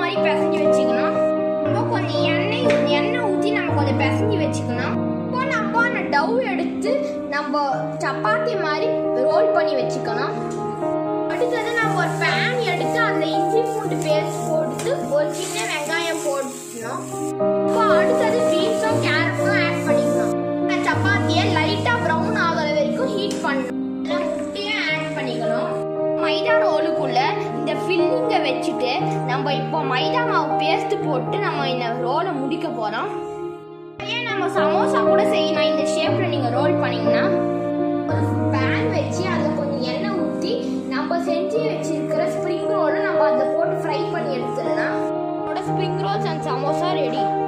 மாதிரி பிசைஞ்சு வச்சுக்கணும் நம்ம கொஞ்சம் எண்ணெய் எண்ணெய் ஊற்றி நம்ம கொஞ்சம் பிசைஞ்சு வச்சுக்கணும் இப்போ நம்ம அந்த டவ் எடுத்து நம்ம சப்பாத்தி மாதிரி ரோல் பண்ணி வச்சுக்கணும் அடுத்தது நம்ம ஒரு பேன் எடுத்து அதில் இஞ்சி பூண்டு பேஸ்ட் போட்டு ஒரு சின்ன வெங்காயம் போடணும் இப்போ அடுத்தது பீன்ஸும் கேரட்டும் ஆட் பண்ணிக்கணும் இந்த சப்பாத்தியை லைட்டாக ப்ரௌன் ஆகிற வரைக்கும் ஹீட் பண்ணணும் இதில் முட்டையும் ஆட் பண்ணிக்கணும் மைதா ரோலுக்குள்ள இந்த ஃபில்லிங்கை வச்சுட்டு நம்ம இப்போ மைதா மாவு பேஸ்ட் போட்டு நம்ம இந்த ரோலை முடிக்க போகிறோம் ஏன் நம்ம சமோசா கூட செய்யலாம் இந்த ஷேப்பில் நீங்கள் ரோல் பண்ணீங்கன்னா ஒரு பேன் வச்சு அதில் கொஞ்சம் எண்ணெய் ஊற்றி நம்ம செஞ்சு வச்சிருக்கிற ஸ்ப்ரிங் ரோலை நம்ம அதை போட்டு ஃப்ரை பண்ணி எடுத்துடலாம் நம்மளோட spring rolls and samosa ready